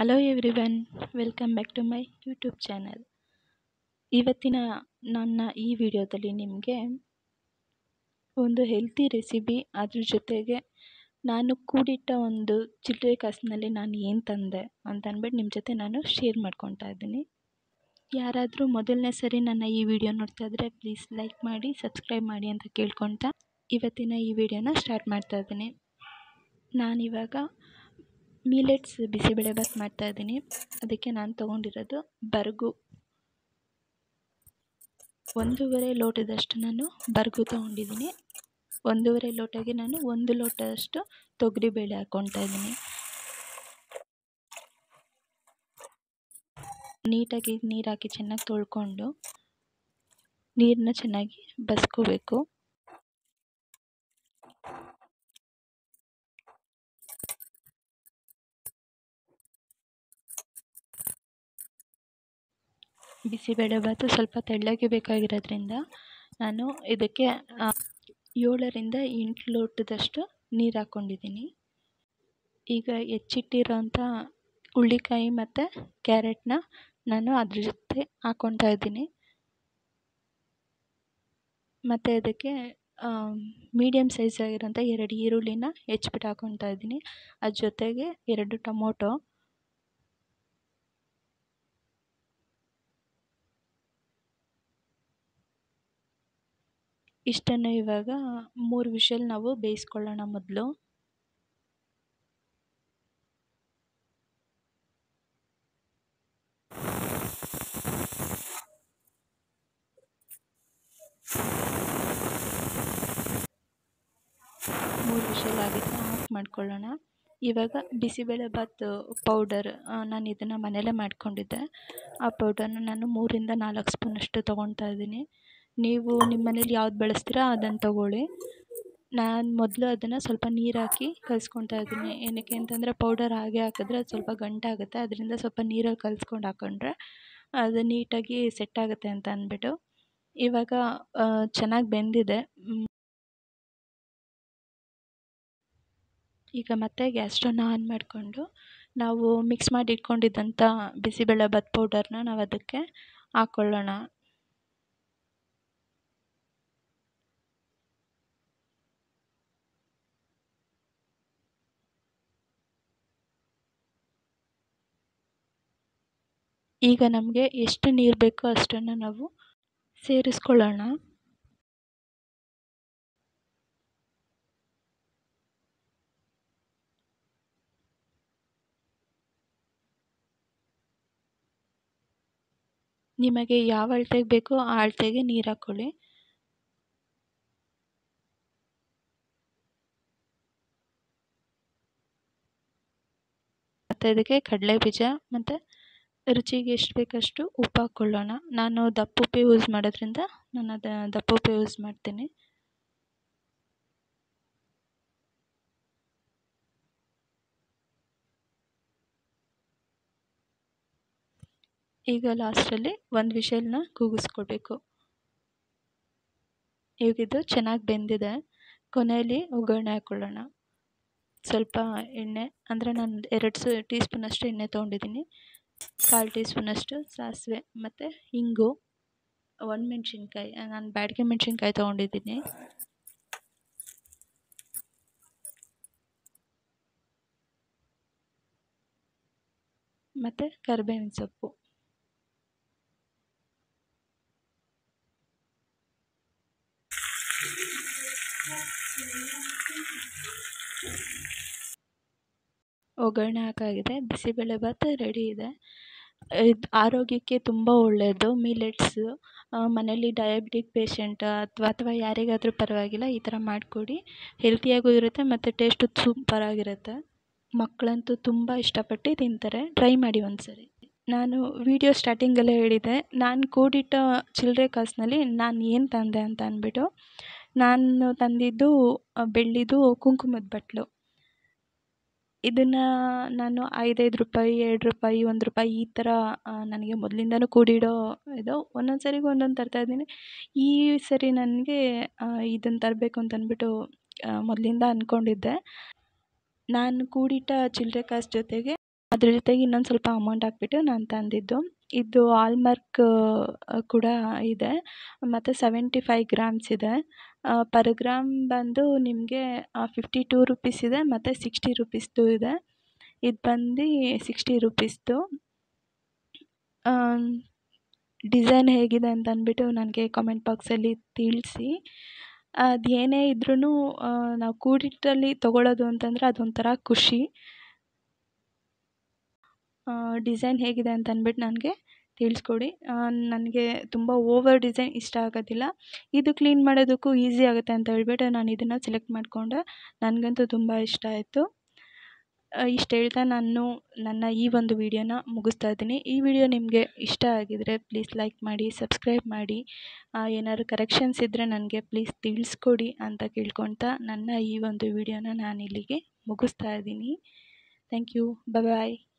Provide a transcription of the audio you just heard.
hello everyone welcome back to my YouTube channel ಇವತ್ತಿನ ನನ್ನ ಈ ವಿಡಿಯೋದಲ್ಲಿ ನಿಮಗೆ ಒಂದು ಹೆಲ್ತಿ ರೆಸಿಪಿ ಅದ್ರ ಜೊತೆಗೆ ನಾನು ಕೂಡಿಟ್ಟ ಒಂದು ಚಿಲ್ಲರೆ ಕಾಸಿನಲ್ಲಿ ನಾನು ಏನು ತಂದೆ ಅಂತ ಅಂದ್ಬಿಟ್ಟು ನಿಮ್ಮ ಜೊತೆ ನಾನು ಶೇರ್ ಮಾಡ್ಕೊತಾ ಇದ್ದೀನಿ ಯಾರಾದರೂ ಮೊದಲನೇ ಸರಿ ನನ್ನ ಈ ವಿಡಿಯೋ ನೋಡ್ತಾ ಇದ್ದರೆ ಪ್ಲೀಸ್ ಲೈಕ್ ಮಾಡಿ ಸಬ್ಸ್ಕ್ರೈಬ್ ಮಾಡಿ ಅಂತ ಕೇಳ್ಕೊತಾ ಇವತ್ತಿನ ಈ ವಿಡಿಯೋನ ಸ್ಟಾರ್ಟ್ ಮಾಡ್ತಾ ಇದ್ದೀನಿ ನಾನಿವಾಗ ಮಿಲೆಟ್ಸ್ ಬಿಸಿಬೇಳೆಭಾತ್ ಮಾಡ್ತಾಯಿದ್ದೀನಿ ಅದಕ್ಕೆ ನಾನು ತೊಗೊಂಡಿರೋದು ಬರಗು ಒಂದೂವರೆ ಲೋಟದಷ್ಟು ನಾನು ಬರಗು ತೊಗೊಂಡಿದ್ದೀನಿ ಒಂದೂವರೆ ಲೋಟಗೆ ನಾನು ಒಂದು ಲೋಟದಷ್ಟು ತೊಗರಿಬೇಳೆ ಹಾಕ್ಕೊತಾ ಇದ್ದೀನಿ ನೀಟಾಗಿ ನೀರು ಹಾಕಿ ಚೆನ್ನಾಗಿ ತೊಳ್ಕೊಂಡು ನೀರನ್ನ ಚೆನ್ನಾಗಿ ಬಸ್ಕೋಬೇಕು ಬಿಸಿಬೇಳೆಭಾತು ಸ್ವಲ್ಪ ತೆಳ್ಳಗೆ ಬೇಕಾಗಿರೋದ್ರಿಂದ ನಾನು ಇದಕ್ಕೆ ಏಳರಿಂದ ಎಂಟು ಲೋಟದಷ್ಟು ನೀರು ಹಾಕ್ಕೊಂಡಿದ್ದೀನಿ ಈಗ ಹೆಚ್ಚಿಟ್ಟಿರೋಂಥ ಹುಳ್ಳಿಕಾಯಿ ಮತ್ತು ಕ್ಯಾರೆಟ್ನ ನಾನು ಅದ್ರ ಜೊತೆ ಹಾಕ್ಕೊತಾ ಇದ್ದೀನಿ ಮತ್ತು ಅದಕ್ಕೆ ಮೀಡಿಯಮ್ ಸೈಜ್ ಆಗಿರೋಂಥ ಎರಡು ಈರುಳ್ಳಿನ ಹೆಚ್ಚಿಬಿಟ್ಟು ಹಾಕ್ಕೊತಾ ಇದ್ದೀನಿ ಅದ್ರ ಜೊತೆಗೆ ಎರಡು ಟೊಮೊಟೊ ಇಷ್ಟನ್ನು ಇವಾಗ ಮೂರು ವಿಷಲ್ ನಾವು ಬೇಯಿಸ್ಕೊಳ್ಳೋಣ ಮೊದಲು ಮೂರು ವಿಷಲ್ ಆಗಿದ್ರೆ ಆಫ್ ಮಾಡ್ಕೊಳ್ಳೋಣ ಇವಾಗ ಬಿಸಿಬೇಳೆಭಾತ್ ಪೌಡರ್ ನಾನು ಇದನ್ನು ಮನೆಯಲ್ಲೇ ಮಾಡ್ಕೊಂಡಿದ್ದೆ ಆ ಪೌಡರ್ನ ನಾನು ಮೂರಿಂದ ನಾಲ್ಕು ಸ್ಪೂನಷ್ಟು ತೊಗೊತಾ ಇದ್ದೀನಿ ನೀವು ನಿಮ್ಮ ಮನೇಲಿ ಯಾವ್ದು ಬಳಸ್ತೀರಾ ಅದನ್ನು ತೊಗೊಳ್ಳಿ ನಾನು ಮೊದಲು ಅದನ್ನು ಸ್ವಲ್ಪ ನೀರು ಹಾಕಿ ಕಲಿಸ್ಕೊತಾ ಇದ್ದೀನಿ ಏನಕ್ಕೆ ಅಂತಂದರೆ ಪೌಡರ್ ಹಾಗೆ ಹಾಕಿದ್ರೆ ಅದು ಸ್ವಲ್ಪ ಗಂಟಾಗುತ್ತೆ ಅದರಿಂದ ಸ್ವಲ್ಪ ನೀರಲ್ಲಿ ಕಲಿಸ್ಕೊಂಡು ಹಾಕ್ಕೊಂಡ್ರೆ ಅದು ನೀಟಾಗಿ ಸೆಟ್ ಆಗುತ್ತೆ ಅಂತ ಅಂದ್ಬಿಟ್ಟು ಇವಾಗ ಚೆನ್ನಾಗಿ ಬೆಂದಿದೆ ಈಗ ಮತ್ತೆ ಗ್ಯಾಸ್ ಸ್ಟವ್ನ ಆನ್ ಮಾಡಿಕೊಂಡು ನಾವು ಮಿಕ್ಸ್ ಮಾಡಿ ಇಟ್ಕೊಂಡಿದ್ದಂಥ ಬಿಸಿಬೇಳೆಭಾತ್ ಪೌಡರ್ನ ನಾವು ಅದಕ್ಕೆ ಹಾಕ್ಕೊಳ್ಳೋಣ ಈಗ ನಮಗೆ ಎಷ್ಟು ನೀರು ಬೇಕೋ ಅಷ್ಟನ್ನು ನಾವು ಸೇರಿಸ್ಕೊಳ್ಳೋಣ ನಿಮಗೆ ಯಾವ ಅಳತೆಗೆ ಬೇಕೋ ಆ ಅಳತೆಗೆ ನೀರು ಹಾಕ್ಕೊಳ್ಳಿ ಮತ್ತು ಇದಕ್ಕೆ ಕಡಲೆ ಬೀಜ ಮತ್ತು ರುಚಿಗೆ ಎಷ್ಟು ಬೇಕಷ್ಟು ಉಪ್ಪು ಹಾಕ್ಕೊಳ್ಳೋಣ ನಾನು ದಪ್ಪ ಉಪ್ಪು ಯೂಸ್ ಮಾಡೋದ್ರಿಂದ ನಾನು ಅದು ದಪ್ಪ ಉಪ್ಪು ಯೂಸ್ ಮಾಡ್ತೀನಿ ಈಗ ಲಾಸ್ಟಲ್ಲಿ ಒಂದು ವಿಷಲ್ನ ಕೂಗಿಸ್ಕೊಳ್ಬೇಕು ಇವಾಗಿದು ಚೆನ್ನಾಗಿ ಬೆಂದಿದೆ ಕೊನೆಯಲ್ಲಿ ಒಗ್ಗರಣೆ ಹಾಕ್ಕೊಳ್ಳೋಣ ಸ್ವಲ್ಪ ಎಣ್ಣೆ ಅಂದರೆ ನಾನು ಎರಡು ಸ ಟೀ ಸ್ಪೂನಷ್ಟು ಎಣ್ಣೆ ತೊಗೊಂಡಿದ್ದೀನಿ ಕಾಲು ಟೀ ಸ್ಪೂನಷ್ಟು ಸಾಸಿವೆ ಮತ್ತು ಇಂಗು ಒಣಮೆಣ್ಸಿನ್ಕಾಯಿ ನಾನು ಬ್ಯಾಡಗಿ ಮೆಣಸಿನ್ಕಾಯಿ ತೊಗೊಂಡಿದ್ದೀನಿ ಮತ್ತು ಕರಿಬೇವಿನ ಸೊಪ್ಪು ಒಗ್ಗರಣೆ ಹಾಕಾಗಿದೆ ಬಿಸಿಬೇಳೆಭಾತ್ ರೆಡಿ ಇದೆ ಇದು ಆರೋಗ್ಯಕ್ಕೆ ತುಂಬ ಒಳ್ಳೆಯದು ಮಿಲೆಟ್ಸು ಮನೇಲಿ ಡಯಾಬಿಟಿಕ್ ಪೇಷಂಟ್ ಅಥವಾ ಅಥವಾ ಯಾರಿಗಾದರೂ ಪರವಾಗಿಲ್ಲ ಈ ಥರ ಮಾಡಿಕೊಡಿ ಹೆಲ್ತಿಯಾಗೂ ಇರುತ್ತೆ ಮತ್ತು ಟೇಸ್ಟು ಸೂಪರಾಗಿರುತ್ತೆ ಮಕ್ಕಳಂತೂ ತುಂಬ ಇಷ್ಟಪಟ್ಟು ತಿಂತಾರೆ ಟ್ರೈ ಮಾಡಿ ಒಂದು ಸರಿ ನಾನು ವಿಡಿಯೋ ಸ್ಟಾರ್ಟಿಂಗಲ್ಲೇ ಹೇಳಿದ್ದೆ ನಾನು ಕೂಡಿಟ್ಟ ಚಿಲ್ಲರೆ ಕಾಸಿನಲ್ಲಿ ನಾನು ಏನು ತಂದೆ ಅಂತ ಅಂದ್ಬಿಟ್ಟು ನಾನು ತಂದಿದ್ದು ಬೆಳ್ಳಿದು ಕುಂಕುಮದ ಬಟ್ಟಲು ಇದನ್ನು ನಾನು ಐದೈದು ರೂಪಾಯಿ ಎರಡು ರೂಪಾಯಿ ಒಂದು ರೂಪಾಯಿ ಈ ಥರ ನನಗೆ ಮೊದಲಿಂದನೂ ಕೂಡಿಡೋ ಇದು ಒಂದೊಂದು ಸರಿಗೆ ಒಂದೊಂದು ತರ್ತಾಯಿದ್ದೀನಿ ಈ ಸರಿ ನನಗೆ ಇದನ್ನು ತರಬೇಕು ಅಂತ ಅಂದ್ಬಿಟ್ಟು ಮೊದಲಿಂದ ಅಂದ್ಕೊಂಡಿದ್ದೆ ನಾನು ಕೂಡಿಟ್ಟ ಚಿಲ್ಲರೆ ಕಾಸು ಜೊತೆಗೆ ಅದ್ರ ಜೊತೆಗೆ ಇನ್ನೊಂದು ಸ್ವಲ್ಪ ಅಮೌಂಟ್ ಹಾಕ್ಬಿಟ್ಟು ನಾನು ತಂದಿದ್ದು ಇದು ಆಲ್ಮಾರ್ಕ್ ಕೂಡ ಇದೆ ಮತ್ತು ಸೆವೆಂಟಿ ಫೈವ್ ಗ್ರಾಮ್ಸ್ ಇದೆ ಪರ್ ಗ್ರಾಮ್ ಬಂದು ನಿಮಗೆ ಫಿಫ್ಟಿ ಟೂ ರುಪೀಸ್ ಇದೆ ಮತ್ತು ಸಿಕ್ಸ್ಟಿ ರುಪೀಸ್ದು ಇದೆ ಇದು ಬಂದು ಸಿಕ್ಸ್ಟಿ ರುಪೀಸ್ದು ಡಿಸೈನ್ ಹೇಗಿದೆ ಅಂತ ಅಂದ್ಬಿಟ್ಟು ನನಗೆ ಕಾಮೆಂಟ್ ಬಾಕ್ಸಲ್ಲಿ ತಿಳಿಸಿ ಅದು ಏನೇ ಇದ್ರೂ ನಾವು ಕೂಡಿಟ್ಟಲ್ಲಿ ತೊಗೊಳ್ಳೋದು ಅಂತಂದರೆ ಅದೊಂಥರ ಖುಷಿ ಡಿಸೈನ್ ಹೇಗಿದೆ ಅಂತ ಅಂದ್ಬಿಟ್ಟು ನನಗೆ ತಿಳಿಸ್ಕೊಡಿ ನನಗೆ ತುಂಬ ಓವರ್ ಡಿಸೈನ್ ಇಷ್ಟ ಆಗೋದಿಲ್ಲ ಇದು ಕ್ಲೀನ್ ಮಾಡೋದಕ್ಕೂ ಈಸಿ ಆಗುತ್ತೆ ಅಂತ ಹೇಳ್ಬಿಟ್ಟು ನಾನು ಇದನ್ನು ಸೆಲೆಕ್ಟ್ ಮಾಡಿಕೊಂಡೆ ನನಗಂತೂ ತುಂಬ ಇಷ್ಟ ಆಯಿತು ಇಷ್ಟು ಹೇಳ್ತಾ ನಾನು ನನ್ನ ಈ ಒಂದು ವಿಡಿಯೋನ ಮುಗಿಸ್ತಾ ಇದ್ದೀನಿ ಈ ವಿಡಿಯೋ ನಿಮಗೆ ಇಷ್ಟ ಆಗಿದರೆ ಪ್ಲೀಸ್ ಲೈಕ್ ಮಾಡಿ ಸಬ್ಸ್ಕ್ರೈಬ್ ಮಾಡಿ ಏನಾದ್ರು ಕರೆಕ್ಷನ್ಸ್ ಇದ್ದರೆ ನನಗೆ ಪ್ಲೀಸ್ ತಿಳಿಸ್ಕೊಡಿ ಅಂತ ಕೇಳ್ಕೊಳ್ತಾ ನನ್ನ ಈ ಒಂದು ವಿಡಿಯೋನ ನಾನು ಇಲ್ಲಿಗೆ ಮುಗಿಸ್ತಾ ಇದ್ದೀನಿ ಥ್ಯಾಂಕ್ ಯು ಬಾಯ್